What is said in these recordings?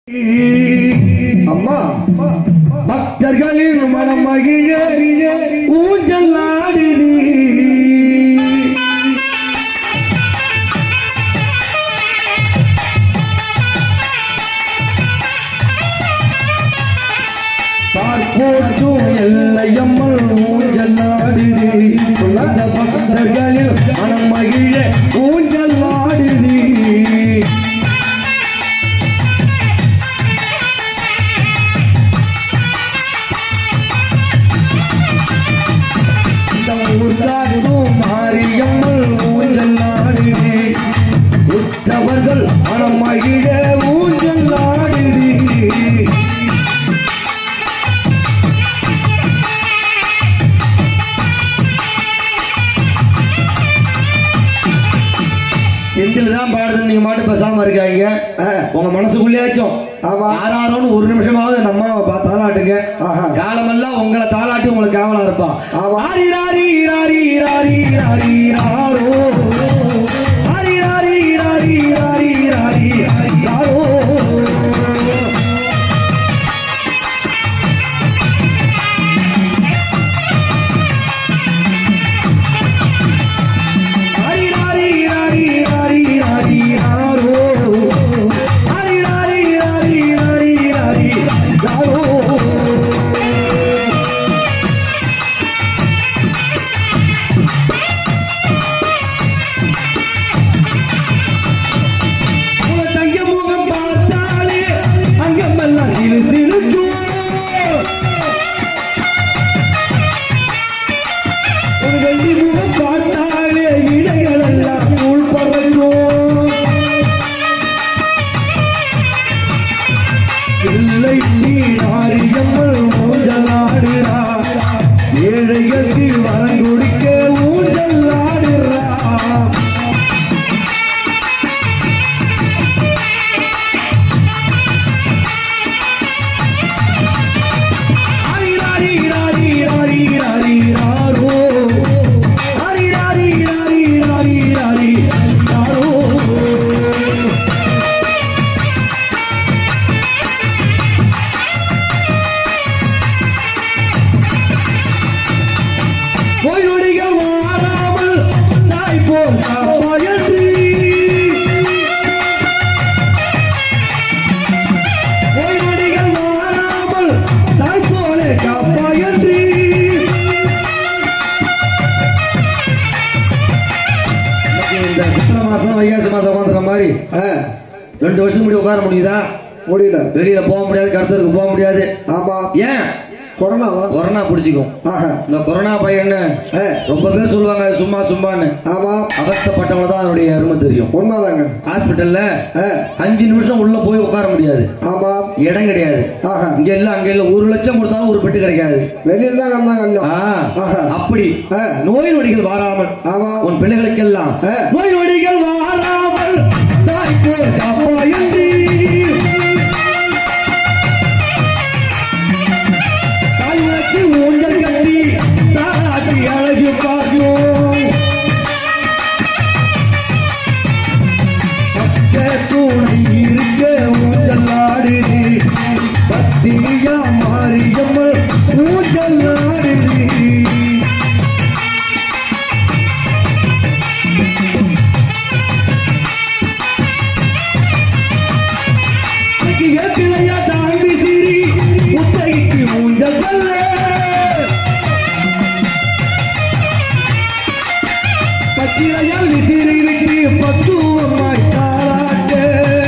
அம்மா பக்தர்களின் மனம் மகிழ ஊஞ்சல் ஆடுது பார்ப்போற்றும் எல்லையம்மல் ஊஞ்சல் ஆடுது அந்த பக்தர்களில் மனம் மகிழ ஊஞ்சல் ஆடுது இந்த ஊர்காட்டும் மாரியம்மல் ஊஞ்சல் ஆடுது உற்றவர்கள் மனம் மகிழ ஊஞ்சல் ஆடுது செந்தில் தான் பாடுறது நீங்க மாட்டு பேசாம இருக்காங்க உங்க மனசுக்குள்ளேயாச்சும் ஆமா. யாராரோன்னு ஒரு நிமிஷமாவது நம்ம பா- தாலாட்டுங்க ஆஹா. காலமெல்லாம் உங்களை தாலாட்டி உங்களுக்கு காவலா இருப்பான் ஆமா. ஆரி ராரி ராரி ராரி ராரி ராரோ ஆரி ராரி ராரி ராரி ராரி ராரோ ஹரி ஹரி ஹரி ஹரி ஹரி ஹரோ ஹரி ஹரி ஹரி ஹரி ஹரி ஹரோ உங்க தங்க முகம் பார்த்தாலே அங்கமெல்லாம் சிலு சிலுக்கும் ஒரு வெள்ளி முகம் பார்த்தாலே இடைகள் எல்லாம் நூல் பறக்கும் இல்லை நீராரியம்மல் ஊஞ்சலாடுறா ஏழைகளுக்கு வரம் கொடுக்க ஊஞ்சல் ஆடுறா ஹரி ஹரி ஹரி ஹரி ஹரி ஹரோ ஹரி ஹரி ஹரி ஹரி ஹரி ஹரோ பொய்நொடிகள் மாறாமல் தாய் போல் காப்பாயன்றி பொய்நொடிகள் மாறாமல் தாய் போல காப்பாயன்றி இந்த சித்திரை மாசம் வைகாசி மாசம் உட்காந்துற மாதிரி ரெண்டு வருஷம் முடி உட்கார முடியுதா முடியல வெளியில போக முடியாது கடத்தலுக்கு போக முடியாது ஆமா ஏன் கொரோனாவா கொரோனா பிடிச்சிக்கும் ஆஹா இந்த கொரோனா பையன்னு ஆ, ரொம்ப பேர் சொல்லுவாங்க அது சும்மா சும்மான்னு ஆமா அவஸ்தப்பட்டவங்க தான் அதனுடைய அருமை தெரியும் உண்மைதாங்க ஹாஸ்பிட்டல்ல ஆ, அஞ்சு நிமிஷம் உள்ள போய் உட்கார முடியாது ஆமா இடம் கிடையாது ஆஹா இங்க இல்ல அங்க இல்ல ஒரு லட்சம் கொடுத்தாலும் ஒரு பெட்டு கிடைக்காது வெளியில தான் கம்மா கல்லம் ஆ, ஆஹா. அப்படி ஆ. நோய் நொடிகள் வாராமல் ஆமா உன் பிள்ளைகளுக்கெல்லாம் ஆ. நோய் நொடிகள் வாராமல் தாய் போல் காப்பாயன்றி தாய் உனக்கு ஊஞ்சல் கட்டி தாராட்டி அழகு பார்க்கும் பக்க துணை இருக்க ஊஞ்சல் ஆடுது பத்தினியா மாறியம்மல் ஊஞ்சல் ஆடுது இன்னைக்கு வேப்பிலையா தாண்டி சிரி முத்தைக்கு ஊஞ்சல் கல்ல பச்சிலையால் விசிறி விட்டு பக்குவமாய் தாராட்டு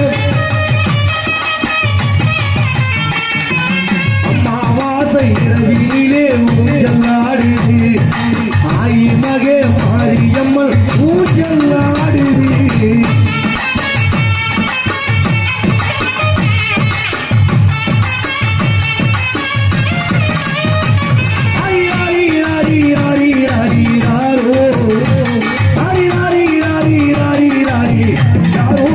அம்மாவாசை இரவினிலே ஊஞ்சல் ஆடுது ஆயி மகே மாரியம்மன் ஊஞ்சல் ஆடுது ஹரி ஹரி ஹரி ஹரி ஹரி ஹரோ ஹரி ஹரி ஹரி ஹரி ஹரி ஹரோ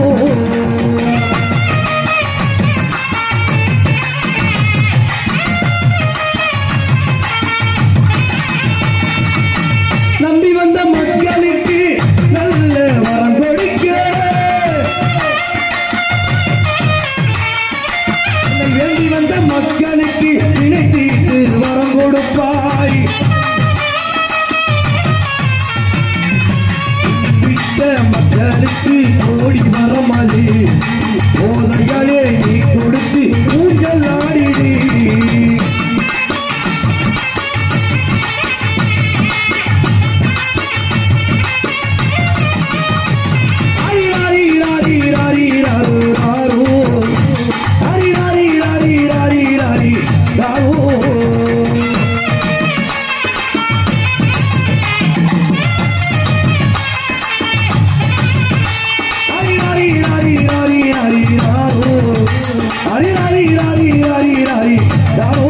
நம்பி வந்த மக்களுக்கு நல்ல மகள் வேண்டி வந்த மக்களுக்கு நினைத்தீட்டு வரம் கொடுப்பாய் விட்ட மக்களுக்கு கோடி வரமது போதைகளே நீ கொடுத்து ஊஞ்சல் ஆடிடு ஹரி ஹரி ஹரி ஹரி ராரு ராரு ஹரி ஹரி ஹரி ஹரி ஹரி ராரு ஹரி ஹரி ஹரி ஹரி ஹரி ராரு ஹரி ஹரி ஹரி ஹரி ஹரி ராரு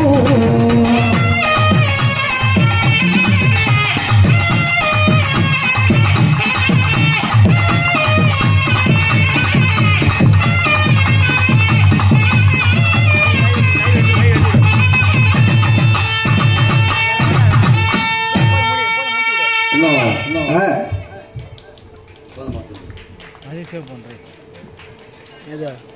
ஆ, அதே சேவ் பண்ணுறேன் எதா